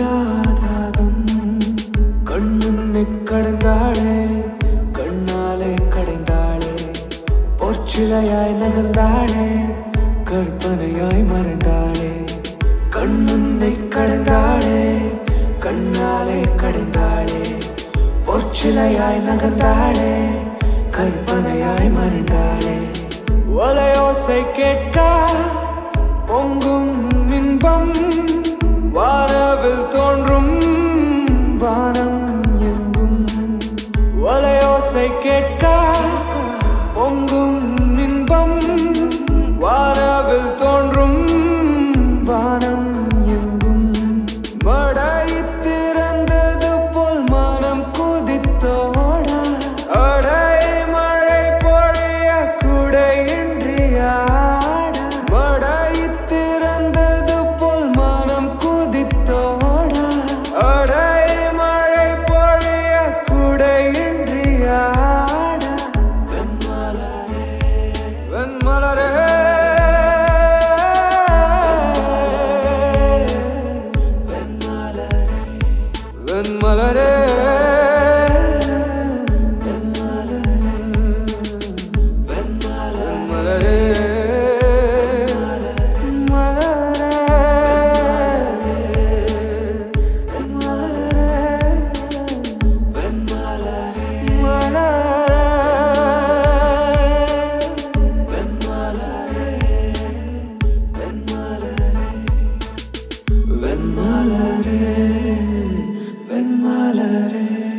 தீராதாகம் கண்முன்னே கடந்தாளே கண்ணாலே கடைந்தாளே பொற்சிலையாய் நகர்ந்தாளே கற்பனையாய் மறைந்தாளே கண்முன்னை கடந்தாளே கண்ணாலே கடைந்தாளே பொற்சிலையாய் நகர்ந்தாளே கற்பனையாய் மறைந்தாளே வலையோசை கேட்க பொங்கும் இன்பம் வானவில் தோன்றும் வானம் எங்கும் வலையோசை கேட்க பொங்கும் இன்பம் வானவில் தோன்றும் வானம் எங்கும் மடை திறந்தது போல் மனம் குதித்தோட அடை மழை பொழிய குடையின்றி ஆட மடை திறந்தது போல் மனம் குதித்தோட அடை மழை பொழிய குடையின்றி ஆட வெண்மலரே வெண்மலரே வெண்மலரே வெண்மலரே வெண்மலரே வெண்மலரே